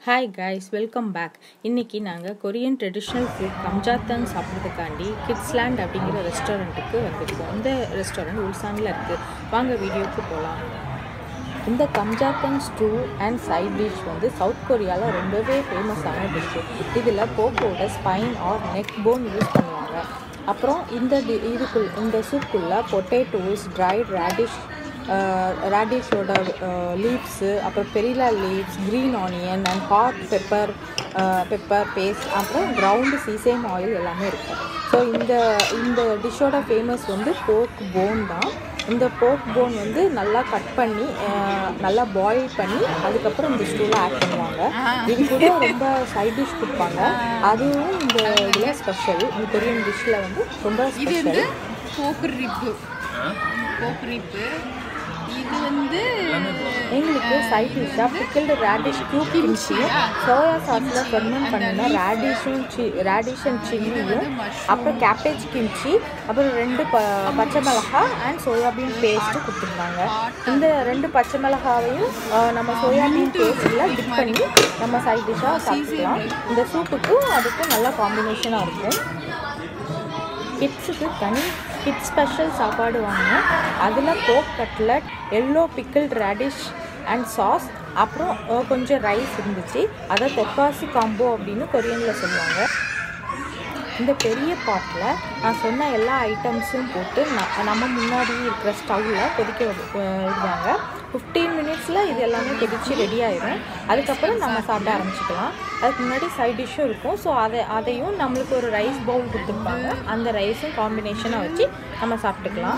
Hi guys welcome back இன்னைக்கு நாங்கள் Korean traditional food gamjatang சாப்பிட்றதுக்காண்டி கிட்ஸ்லேண்ட் அப்படிங்கிற ரெஸ்டாரண்ட்டுக்கு வந்திருக்கோம் இந்த ரெஸ்டாரண்ட் உல்சானில் இருக்குது வாங்க வீடியோக்கு போகலாம் இந்த gamjatang stew and side dish வந்து சவுத் கொரியாவில் ரொம்பவே ஃபேமஸான டிஷ்ஷு இதில் போக்கோட spine or neck bone use பண்ணுவாங்க அப்புறம் இந்த டி இதுக்குள் இந்த சூப்புக்குள்ளே பொட்டேட்டோஸ் ட்ரைட் ரேடிஷ் ரேடிஷோட லீவ்ஸு அப்புறம் perilla leaves green onion and hot pepper pepper paste அப்புறம் கிரவுண்டு சீசேம் ஆயில் எல்லாமே இருக்கும் ஸோ இந்த இந்த டிஷ்ஷோட ஃபேமஸ் வந்து போக் போன் தான் இந்த போக் போன் வந்து நல்லா கட் பண்ணி அஹ், நல்லா பாயில் பண்ணி அதுக்கப்புறம் இந்த ஸ்டூவில் ஆட் பண்ணுவாங்க இது கூட ரொம்ப சைட் டிஷ் கொடுப்பாங்க அதுவும் இந்த இதில் ஸ்பெஷல் இந்த கொரியன் டிஷ்ஷில் வந்து ரொம்ப இது வந்து ஸ்பெஷல் போக்கு ரிப்பு போக்கு ரிப்பு இது வந்து எங்களுக்கு சைட் டிஷ்ஷாக பிக்கிள்டு ரேடிஷ் க்யூப் கிம்ச்சியும் சோயா சாஸில் ஃபெர்மெண்ட் பண்ணின ரேடிஷும் சி ரேடிஷ் அண்ட் சில்லியும் அப்புறம் கேபேஜ் கிம்ச்சி அப்புறம் ரெண்டு ப பச்சை மிளகாய் அண்ட் சோயாபீன் பேஸ்ட்டு கொடுத்துருந்தாங்க இந்த ரெண்டு பச்சை மிளகாவையும் அஹ், நம்ம சோயாபீன் பேஸ்ட்டில் டிப் பண்ணி நம்ம சைட் டிஷ்ஷாக சாப்பிட்டுக்கலாம் இந்த சூப்புக்கும் அதுக்கும் நல்ல காம்பினேஷனாக இருக்கும் கிட்ஸுக்கு தனி கிட்ஸ் ஸ்பெஷல் சாப்பாடு வாங்கினோம் அதில் pork cutlet yellow pickled radish and sauce அப்புறம் அஹ், கொஞ்சம் ரைஸ் இருந்துச்சு அதை தொக்காசி காம்போ அப்படின்னு கொரியனில் சொல்லுவாங்க இந்த பெரிய பாட்டில் நான் சொன்ன எல்லா ஐட்டம்ஸும் போட்டு ந- நம்ம முன்னாடி இருக்கிற ஸ்டவ்வில் கொதிக்க விடு- அஹ் விடுவாங்க ஃபிஃப்டீன் மினிட்ஸில் இது எல்லாமே கொதிச்சு ரெடி ஆயிரும் அதுக்கப்புறம் நம்ம சாப்பிட ஆரம்பிச்சுக்கலாம் அதுக்கு முன்னாடி சைட் டிஷ்ஷும் இருக்கும் ஸோ அதை அதையும் நம்மளுக்கு ஒரு ரைஸ் பவுல் கொடுத்துருப்பாங்க அந்த ரைஸும் காம்பினேஷனாக வச்சு நம்ம சாப்பிட்டுக்கலாம்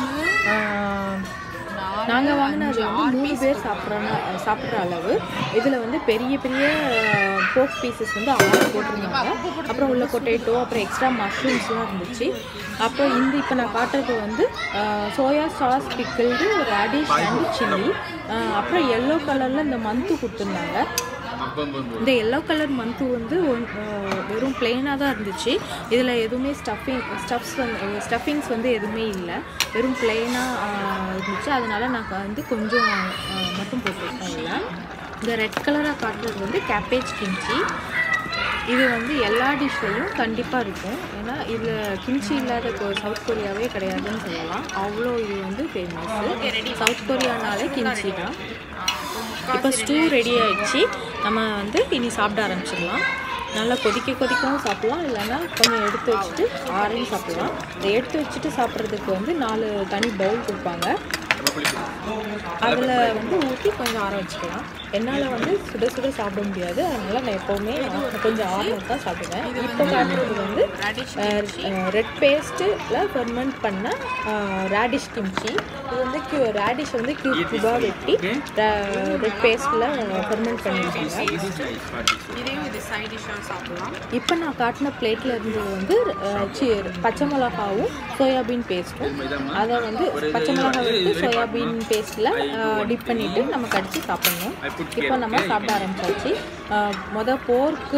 நாங்கள் வாங்கினது வந்து மூணு பேர் சாப்பிட்ற சாப்பிட்ற அளவு இதில் வந்து பெரிய பெரிய போக் பீசஸ் வந்து ஆறு போட்டிருந்தாங்க அப்புறம் உள்ள பொட்டேட்டோ அப்புறம் எக்ஸ்ட்ரா மஷ்ரூம்ஸ்லாம் இருந்துச்சு அப்புறம் இந்த இப்போ நான் காட்டுறது வந்து soya sauce pickled radish and chilli அப்புறம் எல்லோ கலரில் இந்த மந்து கொடுத்துருந்தாங்க இந்த எல்லோ கலர் மந்து வந்து ஒன்- அஹ் வெறும் பிளெயினாக தான் இருந்துச்சு இதில் எதுவுமே ஸ்டஃபிங் ஸ்டஃப்ஸ் வந்து ஸ்டஃபிங்ஸ் வந்து எதுவுமே இல்லை வெறும் பிளெயினாக இருந்துச்சு அதனால நான் வந்து கொஞ்சம் அஹ், மட்டும் போட்டிருக்கேன் இதில் இந்த ரெட் கலராக காட்டுறது வந்து கேபேஜ் கிம்ச்சி இது வந்து எல்லா டிஷ்லையும் கண்டிப்பாக இருக்கும் ஏன்னா இதில் கிம்ச்சி இல்லாத கொ- சவுத் கொரியாவே கிடையாதுன்னு சொல்லலாம் அவ்வளோ இது வந்து ஃபேமஸ் சவுத் கொரியானாலே கிம்ச்சி தான் இப்போ ஸ்டூ ரெடி ஆயிடுச்சு நம்ம வந்து இனி சாப்பிட ஆரம்பிச்சிடலாம் நல்லா கொதிக்க கொதிக்கவும் சாப்பிடலாம் இல்லைன்னா கொஞ்சம் எடுத்து வச்சுட்டு ஆறையும் சாப்பிடலாம் இதை எடுத்து வச்சுட்டு சாப்பிட்றதுக்கு வந்து நாலு தனி பவுல் கொடுப்பாங்க அதில் வந்து ஊற்றி கொஞ்சம் ஆற வச்சுக்கலாம் என்னால் வந்து சுட சுட சாப்பிட முடியாது அதனால் நான் எப்போவுமே கொஞ்சம் ஆறுனது தான் சாப்பிடுவேன் இப்போ காட்டுறது வந்து ரெட் பேஸ்ட்டில் ஃபெர்மெண்ட் பண்ண ரேடிஷ் கிம்ச்சி இது வந்து கியூ ரேடிஷ் வந்து கியூப் கியூபாக வெட்டி ரெட் பேஸ்ட்டில் ஃபெர்மெண்ட் பண்ணியிருக்காங்க இதையும் இது சைட் டிஷ்ஷாக சாப்பிடலாம் இப்போ நான் காட்டின பிளேட்டில் இருந்தது வந்து அஹ், சி பச்சை மிளகாவும் சோயாபீன் பேஸ்ட்டும் அதை வந்து பச்சை மிளகாய் விட்டு சோயாபீன் பேஸ்ட்டில் டிப் பண்ணிவிட்டு நம்ம கடிச்சு சாப்பிடணும் இப்போ நம்ம சாப்பிட ஆரம்பிச்சாச்சு அஹ், மொத போர்க்கு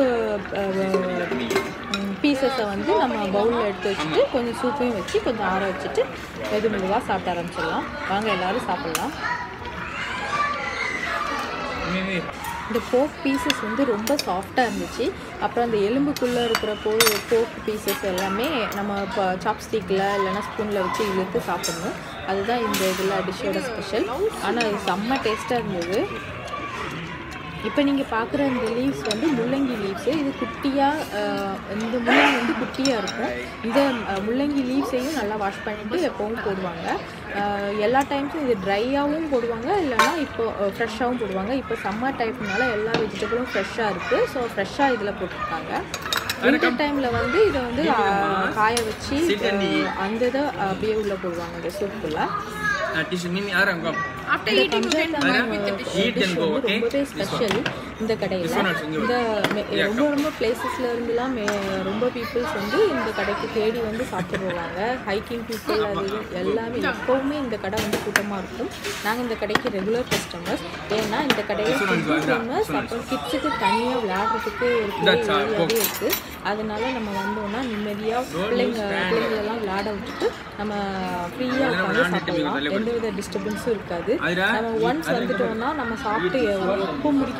பீசஸை வந்து நம்ம பவுலில் எடுத்து வச்சுட்டு கொஞ்சம் சூப்பையும் வச்சு கொஞ்சம் ஆற வச்சுட்டு மெது மெதுவாக சாப்பிட ஆரம்பிச்சிடலாம் வாங்க எல்லாரும் சாப்பிட்லாம் இந்த போக் பீசஸ் வந்து ரொம்ப சாஃப்டாக இருந்துச்சு அப்புறம் அந்த எலும்புக்குள்ளே இருக்கிற போ போக் பீசஸ் எல்லாமே நம்ம இப்போ சாப்ஸ்டிக்கில் இல்லைன்னா ஸ்பூனில் வச்சு இழுத்து சாப்பிடணும் அதுதான் இந்த இதில் டிஷ்ஷோட ஸ்பெஷல் ஆனால் அது செம்ம டேஸ்ட்டாக இருந்தது இப்போ நீங்கள் பார்க்குற இந்த லீவ்ஸ் வந்து முள்ளங்கி லீவ்ஸு இது குட்டியாக இந்த முள்ளங்கி வந்து குட்டியாக இருக்கும் இந்த அஹ், முள்ளங்கி லீவ்ஸையும் நல்லா வாஷ் பண்ணிவிட்டு எப்போவும் போடுவாங்க அஹ், எல்லா டைம்ஸும் இது ட்ரையாகவும் போடுவாங்க இல்லைன்னா இப்போ ஃப்ரெஷ்ஷாகவும் போடுவாங்க இப்போ சம்மர் டைப்னால எல்லா வெஜிடபிளும் ஃப்ரெஷ்ஷாக இருக்குது ஸோ ஃப்ரெஷ்ஷாக இதில் போட்டிருக்காங்க வின்டர் டைமில் வந்து இதை வந்து அஹ், காய வச்சு அஹ், அந்த இதை அப்படியே உள்ளே போடுவாங்க இந்த சூப்புக்குள்ளே டிஷ்யூ மிமி ஆரம் come after eating Eat and go, okay? ரொம்பவே ஸ்பெஷல் இந்த கடையில் இந்த மெ- ரொம்ப ரொம்ப பிளேசஸ்ல இருந்துலாம் மே- ரொம்ப பீப்புள்ஸ் வந்து இந்த கடைக்கு தேடி வந்து சாப்பிட்டு போவாங்க ஹைக்கிங் பீப்புள் அது இது எல்லாமே எப்போவுமே இந்த கடை வந்து கூட்டமாக இருக்கும் நாங்கள் இந்த கடைக்கு ரெகுலர் கஸ்டமர்ஸ் ஏன்னா இந்த கடையில் ஃபேமஸ் அப்புறம் கிட்ஸுக்கு தனியாக விளையாடுறதுக்கு ஒரு ஏரியாவே இருக்குது அதனால நம்ம வந்தோம்னா நிம்மதியாக பிள்ளைங்க பிள்ளைங்களெல்லாம் விளையாட விட்டுட்டு நம்ம ஃப்ரீயாக உட்காந்து சாப்பிடலாம் எந்தவித டிஸ்டர்பன்ஸும் இருக்காது நம்ம ஒன்ஸ் வந்துட்டோம்னா நம்ம சாப்பிட்டு எப்போ முடிக்கிறோமோ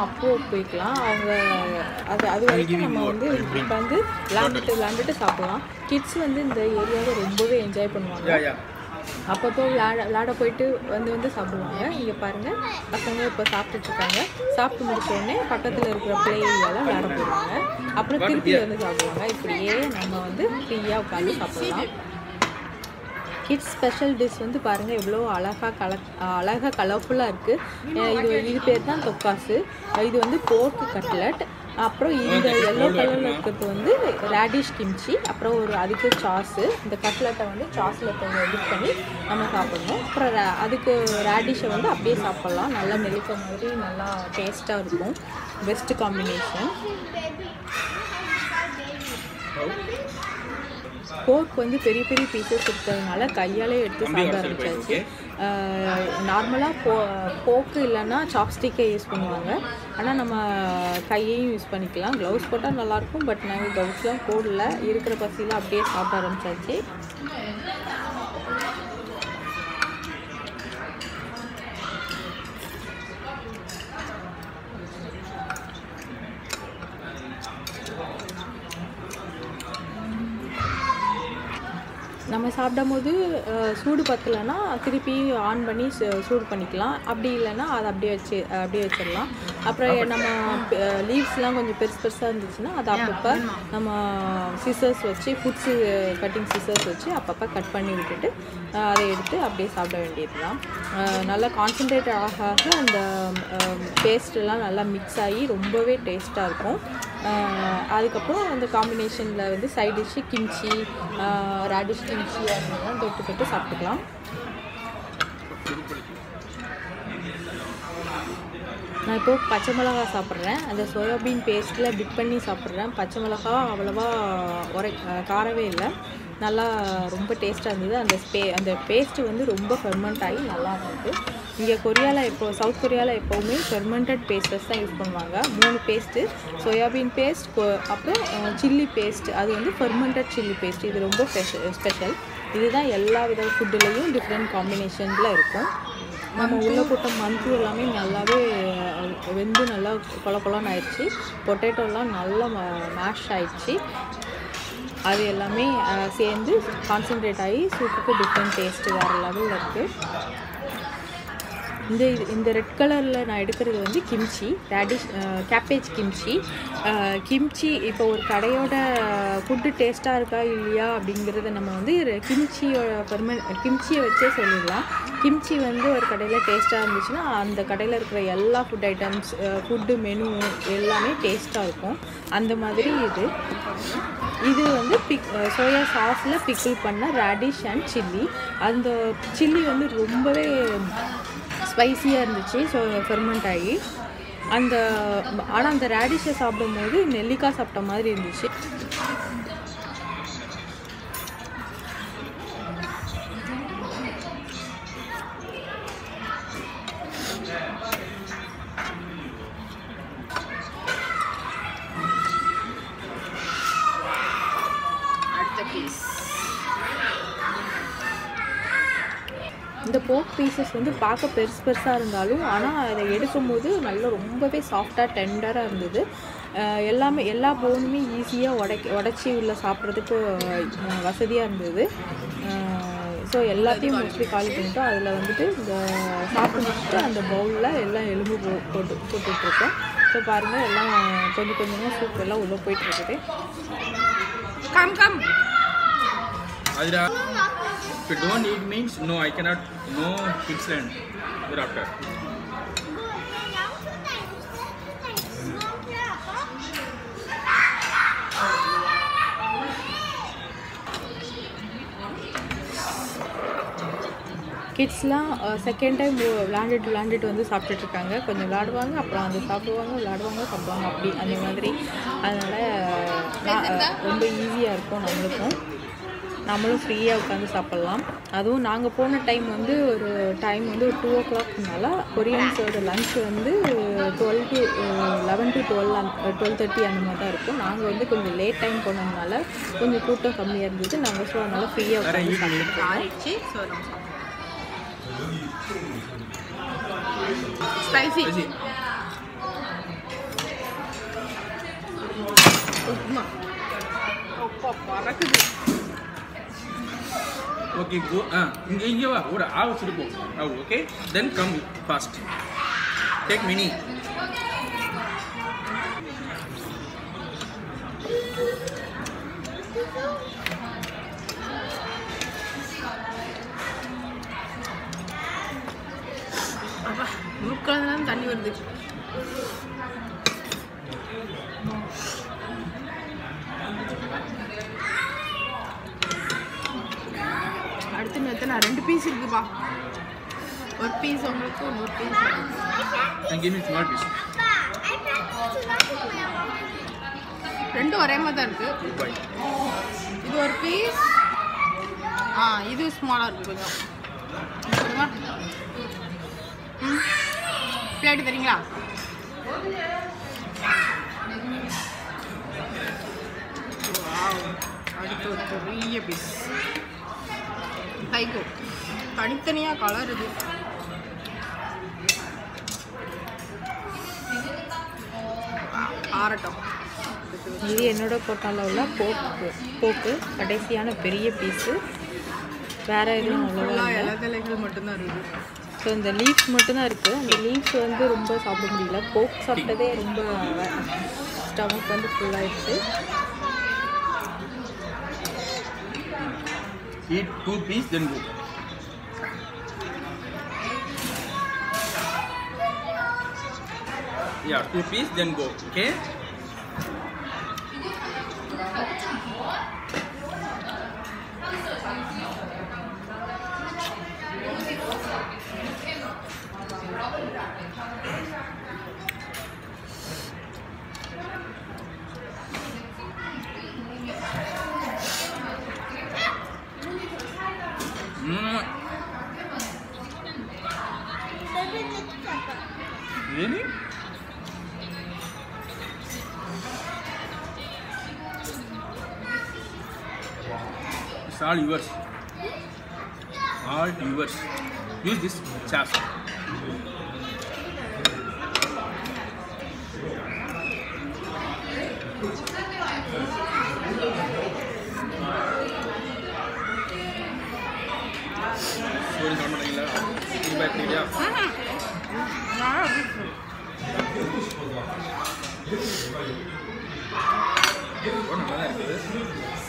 அப்போ போய்க்கலாம் அவங்க அது அது வரைக்கும் நம்ம வந்து உட்காந்து விளாண்டுட்டு விளாண்டுட்டு சாப்பிடலாம் கிட்ஸ் வந்து இந்த ஏரியாவை ரொம்பவே என்ஜாய் பண்ணுவாங்க Yeah, yeah. அப்பப்போ விளாட விளாட போயிட்டு வந்து வந்து சாப்பிடுவாங்க இங்கே பாருங்கள் பசங்க இப்போ சாப்பிட்டுட்டு இருக்காங்க சாப்பிட்டு முடிச்ச உடனே பக்கத்தில் இருக்கிற ப்ளே ஏரியாவில் விளாட போயிடுவாங்க அப்புறம் திருப்பி வந்து சாப்பிடுவாங்க இப்படியே நம்ம வந்து ஃப்ரீயாக உட்காந்து சாப்பிடலாம் கிட்ஸ் ஸ்பெஷல் டிஷ் வந்து பாருங்கள் எவ்வளோ அழகாக கல அழகாக கலர்ஃபுல்லாக இருக்குது இது இது பேர் தான் தொக்காசு இது வந்து போர்க் கட்லட் அப்புறம் இந்த எல்லோ கலரில் இருக்கிறது வந்து ரேடிஷ் கிம்ச்சி அப்புறம் ஒரு அதுக்கு சாஸு இந்த கட்லெட்டை வந்து சாஸில் கொஞ்சம் டிப் பண்ணி நம்ம சாப்பிடணும் அப்புறம் ra- அதுக்கு ரேடிஷை வந்து அப்படியே சாப்பிட்லாம் நல்லா நெல்லிக்காய் மாதிரி நல்லா டேஸ்ட்டாக இருக்கும் பெஸ்ட் காம்பினேஷன் போர்க் வந்து பெரிய பெரிய பீசஸ் இருக்கிறதுனால கையாலே எடுத்து சாப்பிட ஆரம்பிச்சாச்சு நார்மலாக போ போக்கு இல்லைன்னா சாப்ஸ்டிக்கை யூஸ் பண்ணுவாங்க ஆனால் நம்ம கையையும் யூஸ் பண்ணிக்கலாம் க்ளவுஸ் போட்டால் நல்லாயிருக்கும் பட் நாங்கள் க்ளவுஸ்லாம் போடல இருக்கிற பசியில் அப்படியே சாப்பிட ஆரம்பிச்சாச்சு நம்ம சாப்பிடும்போது அஹ், சூடு பத்தலைன்னா திருப்பி ஆன் பண்ணி சு- சூடு பண்ணிக்கலாம் அப்படி இல்லைன்னா அதை அப்படியே வச்சு அப்படியே வச்சிடலாம் அப்புறம் நம்ம லீவ்ஸ்லாம் கொஞ்சம் பெருசு பெருசாக இருந்துச்சுன்னா அதை அப்பப்போ நம்ம சிசர்ஸ் வச்சு ஃபுட்ஸு கட்டிங் சிசர்ஸ் வச்சு அப்பப்போ கட் பண்ணி விட்டுட்டு அஹ், அதை எடுத்து அப்படியே சாப்பிட வேண்டியது தான் நல்லா கான்சென்ட்ரேட் ஆக ஆக அந்த பேஸ்ட்டெல்லாம் நல்லா மிக்ஸ் ஆகி ரொம்பவே டேஸ்ட்டாக இருக்கும் அஹ், அதுக்கப்புறம் அந்த காம்பினேஷனில் வந்து side dish kimchi radish kimchi அதெல்லாம் தொட்டு தொட்டு சாப்பிட்டுக்கலாம் நான் இப்போ பச்சை மிளகா சாப்பிட்றேன் அந்த சோயாபீன் பேஸ்ட்டில் டிப் பண்ணி சாப்பிட்றேன் பச்சை மிளகா அவ்வளோவா உரை அஹ் காரவே இல்லை நல்லா ரொம்ப டேஸ்ட்டாக இருந்தது அந்த ஸ்பே அந்த பேஸ்ட்டு வந்து ரொம்ப ஃபெர்மெண்ட் ஆகி நல்லா இருந்தது இங்கே கொரியாவில் இப்போ சவுத் கொரியாவில் எப்போவுமே ஃபெர்மெண்டட் பேஸ்டஸ் தான் யூஸ் பண்ணுவாங்க மூணு பேஸ்ட்டு சோயாபீன் பேஸ்ட் அப்புறம் சில்லி பேஸ்ட் அது வந்து ஃபெர்மெண்டட் சில்லி பேஸ்ட் இது ரொம்ப ஸ்பெஷல் இதுதான் எல்லா வித ஃபுட்டுலேயும் டிஃப்ரெண்ட் காம்பினேஷனில் இருக்கும் நம்ம உள்ள போட்ட மந்த்து எல்லாமே நல்லாவே அஹ், வெந்து நல்லா கொல கொலன்னு ஆயிடுச்சு பொட்டேட்டோலாம் நல்லா மேஷ் ஆயிடுச்சு அது எல்லாமே அஹ், சேர்ந்து கான்சென்ட்ரேட் ஆகி சூப்புக்கு டிஃப்ரெண்ட் டேஸ்ட்டு வேறு லெவலில் இருக்குது இந்த இது இந்த ரெட் கலரில் நான் எடுக்கிறது வந்து kimchi radish cabbage kimchi kimchi இப்போ ஒரு கடையோட ஃபுட்டு டேஸ்ட்டாக இருக்கா இல்லையா அப்படிங்கிறத நம்ம வந்து ரெ- கிம்ச்சியோட பெர்மன் கிம்ச்சியை வச்சே சொல்லிடலாம் கிம்ச்சி வந்து ஒரு கடையில் டேஸ்ட்டாக இருந்துச்சுன்னா அந்த கடையில் இருக்கிற எல்லா ஃபுட் ஐட்டம்ஸ் ஃபுட்டு மெனு எல்லாமே டேஸ்ட்டாக இருக்கும் அந்த மாதிரி இது இது வந்து பிக் சோயா சாஸில் பிக்கிள் பண்ண ரேடிஷ் அண்ட் சில்லி அந்த சில்லி வந்து ரொம்பவே ஸ்பைசியாக இருந்துச்சு ஸோ ஃபெர்மெண்ட் ஆகி அந்த ஆனால் அந்த ரேடிஷை சாப்பிடும்போது நெல்லிக்காய் சாப்பிட்ட மாதிரி இருந்துச்சு அடுத்த பீஸ் இந்த போக் பீசஸ் வந்து பார்க்க பெருசு பெருசாக இருந்தாலும் ஆனால் அதை எடுக்கும்போது நல்லா ரொம்பவே சாஃப்டாக டெண்டராக இருந்தது அஹ் எல்லாமே எல்லா போனுமே ஈஸியாக உடைக்க உடச்சி உள்ள சாப்பிட்றதுக்கு வசதியாக இருந்தது ஸோ எல்லாத்தையும் மோஸ்ட்லி காலி பண்ணிட்டோம் அதில் வந்துட்டு இந்த சாப்பிட்டு முடிச்சுட்டு அந்த பவுலில் எல்லாம் எலும்பு போ போட்டு போட்டுட்ருக்கோம் ஸோ பாருங்கள் எல்லாம் கொஞ்சம் கொஞ்சமாக சூப் எல்லாம் உள்ளே போயிட்டுருக்குது come come Adira, if you don't eat means no, I cannot. No kids land. Thereafter. கிட்ஸ்லாம் செகண்ட் டைம் விளாண்டுட்டு விளாண்டுட்டு வந்து சாப்பிட்டுட்டு இருக்காங்க கொஞ்சம் விளாடுவாங்க அப்புறம் வந்து சாப்பிடுவாங்க விளாடுவாங்க சாப்பிடுவாங்க அப்படி அந்த மாதிரி அதனால் ரொம்ப ஈஸியாக இருக்கும் நம்மளுக்கும் நம்மளும் ஃப்ரீயாக உட்காந்து சாப்பிட்லாம் அதுவும் நாங்கள் போன டைம் வந்து ஒரு டைம் வந்து ஒரு டூ ஓ கிளாக்னால கொரியன்ஸோட லஞ்ச் வந்து twelve to eleven to twelve twelve thirty அந்த மாதிரி தான் இருக்கும் நாங்கள் வந்து கொஞ்சம் லேட் டைம் போனதுனால கொஞ்சம் கூட்டம் கம்மியாக இருந்தது நாங்கள் ஸோ அதனால் ஃப்ரீயாக உட்காந்து சாப்பிட்டுட்டு ஆயிடுச்சு ஸோ ஸ்பைசி Spicy. அம்மா. அப்பா பறக்குது ஓகே கோ ஆ இங்கே இங்கே வா ஒரு ஆ வச்சுட்டு போ ஆ okay then come fast take mini அப்பா மூக்கில் தண்ணி வருது அடுத்து நேற்று நான் ரெண்டு பீஸ் இருக்குப்பா ஒரு பீஸ் உங்களுக்கு இன்னொரு piece and give me small piece ரெண்டும் ஒரே மாதிரி தான் இருக்கு பை இது ஒரு பீஸ் ஆ இது ஸ்மாலாக இருக்கு கொஞ்சம் கொடுங்க ம் பிளேட்டு தரீங்களா Wow. அடுத்து ஒரு பெரிய பீஸ் தைக்கோ தனித்தனியாக கலர் இது Wow. ஆறட்டும் இது என்னோட போட்டால உள்ள போக்கு போக்கு கடைசியான பெரிய பீஸு வேற எதுவும் அவ்வளோவா ஃபுல்லாக இல்லை இலதலைகள் மட்டும்தான் இருக்குது ஸோ இந்த லீஃப் மட்டும்தான் இருக்குது அந்த லீஃப் வந்து ரொம்ப சாப்பிட முடியல போக் சாப்பிட்டதே ரொம்ப ஸ்டமக் வந்து ஃபுல்லாகிடுச்சு eat two piece then go yeah two piece then go okay mm. really it's all yours all yours use this sauce சோறு சாப்பிட மாட்டீங்களா இது பார்த்துக்கிறியா ஓ நல்லா தான் இருக்குது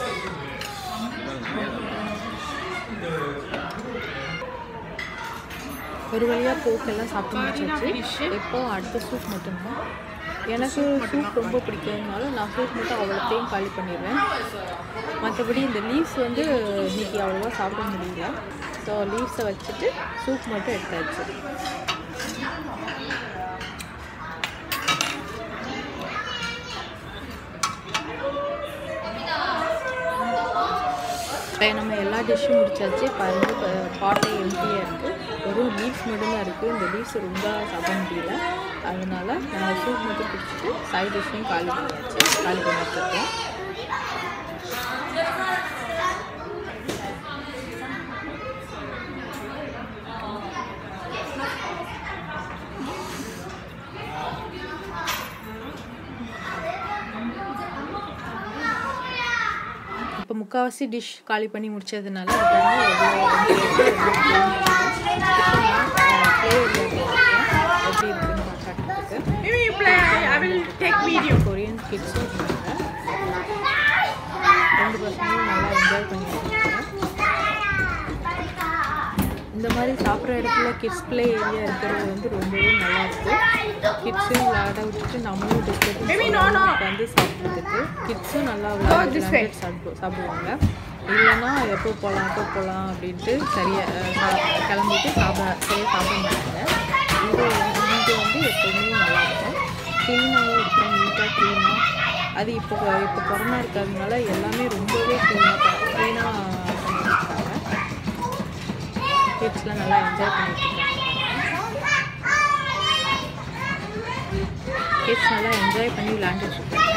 ஒரு வழியாக போக்கெல்லாம் சாப்பிட்டு முடிச்சாச்சு இப்போ அடுத்த சூப் மட்டும்தான் எனக்கு சூப் ரொம்ப பிடிக்கிறதுனால நான் சூப் மட்டும் அவ்வளோத்தையும் காலி பண்ணிடுவேன் மற்றபடி இந்த லீவ்ஸ் வந்து இன்னைக்கு அவ்வளோவா சாப்பிட முடியல ஸோ லீவ்ஸை வச்சுட்டு சூப் மட்டும் எடுத்தாச்சு இப்போ நம்ம எல்லா டிஷ்ஷும் முடிச்சாச்சு பாருங்க பாட்டே எம்டியாக இருக்குது வெறும் லீவ்ஸ் மட்டும்தான் இருக்குது இந்த லீவ்ஸ் ரொம்ப சாப்பிட முடியல அதனால நம்ம சூப் மட்டும் குடிச்சிட்டு சைட் டிஷ்ஷையும் காலி பண்ணியாச்சு காலி பண்ணி வச்சுருக்கோம் இப்போ முக்கால்வாசி டிஷ் காலி பண்ணி முடிச்சதுனால அது பாருங்க எவ்வளோ எப்படி இருக்குன்னு பார்க்கறதுக்கு Maybe you play. I will take video. Korean கிட்ஸும் இருந்தாங்க ரெண்டு பசங்களும் நல்லா என்ஜாய் பண்ணியிருக்காங்க இந்த மாதிரி சாப்பிட்ற இடத்துல கிட்ஸ் ப்ளே ஏரியா இருக்கிறது வந்து ரொம்பவே நல்லா இருக்கும் கிட்ஸையும் விளையாட விட்டுட்டு நம்மளும் டிஸ்டர்பன்ஸ் உட்காந்து சாப்பிட்றதுக்கு கிட்ஸும் நல்லா விளையாட this way. விளையாண்டு சாப்பிடு சாப்பிடுவாங்க இல்லைன்னா எப்போ போகலாம் எப்போ போகலாம் அப்படின்ட்டு சரியாக கிளம்பிட்டு சாப்பிட சரியாக சாப்பிட மாட்டாங்க இது இங்கே வந்து எப்போவுமே நல்லா இருக்கும் க்ளீனாகவும் இருக்கும் நீட்டாக க்ளீனாக அது இப்போ இப்போ கொரோனா இருக்கிறதுனால எல்லாமே ரொம்பவே க்ளீனாக க்ளீனாக பண்ணியிருக்காங்க கிட்ஸ்லாம் நல்லா என்ஜாய் பண்ணிட்டு இருக்காங்க கிட்ஸ் நல்லா என்ஜாய் பண்ணி விளையாண்டுட்டு இருக்காங்க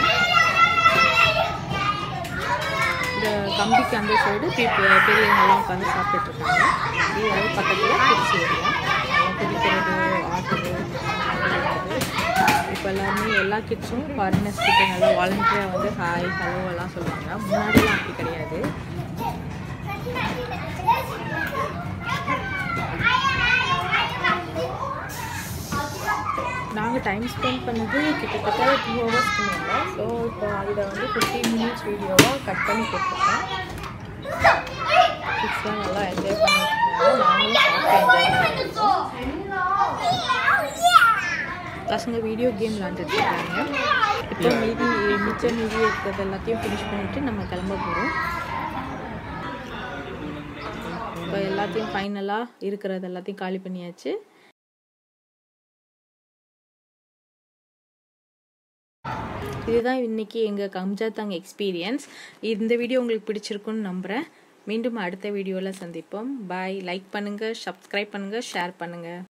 இந்த கம்பிக்கு அந்த சைடு பெரியவங்கெல்லாம் உட்காந்து சாப்பிட்டுட்டு இருக்காங்க இது பக்கத்தில் கிட்ஸ் ஏரியா குதிக்கிறது ஆடுறது இப்போ எல்லாருமே எல்லா கிட்ஸும் ஃபாரினர்ஸ் கிட்ட நல்லா வாலண்டியராக வந்து ஹாய் ஹலோ எல்லாம் சொல்லுவாங்க முன்னாடிலாம் அப்படி கிடையாது நாங்கள் டைம் ஸ்பெண்ட் பண்ணது கிட்டத்தட்ட டூ ஹவர்ஸ்க்கு மேலே ஸோ இப்போ அதில் வந்து ஃபிஃப்டீன் மினிட்ஸ் வீடியோவாக கட் பண்ணி கொடுத்துருக்கேன் கிட்ஸ்லாம் நல்லா என்ஜாய் பண்ணிட்டு நாங்களும் சாப்பிட்டு என்ஜாய் பண்ணிருக்கோம் பசங்க வீடியோ கேம் விளாண்டுட்டு இருக்காங்க இப்போ மீதி மிச்சம் மீதி இருக்கிறது எல்லாத்தையும் ஃபினிஷ் பண்ணிட்டு நம்ம கிளம்ப போகிறோம் இப்போ எல்லாத்தையும் ஃபைனலாக இருக்கிறது எல்லாத்தையும் காலி பண்ணியாச்சு இதுதான் இன்னைக்கு எங்கள் கம்ஜாத்தாங் எக்ஸ்பீரியன்ஸ் இந்த வீடியோ உங்களுக்கு பிடிச்சிருக்குன்னு நம்புகிறேன் மீண்டும் அடுத்த வீடியோவில் சந்திப்போம் பாய் லைக் பண்ணுங்கள் சப்ஸ்கிரைப் பண்ணுங்கள் ஷேர் பண்ணுங்கள்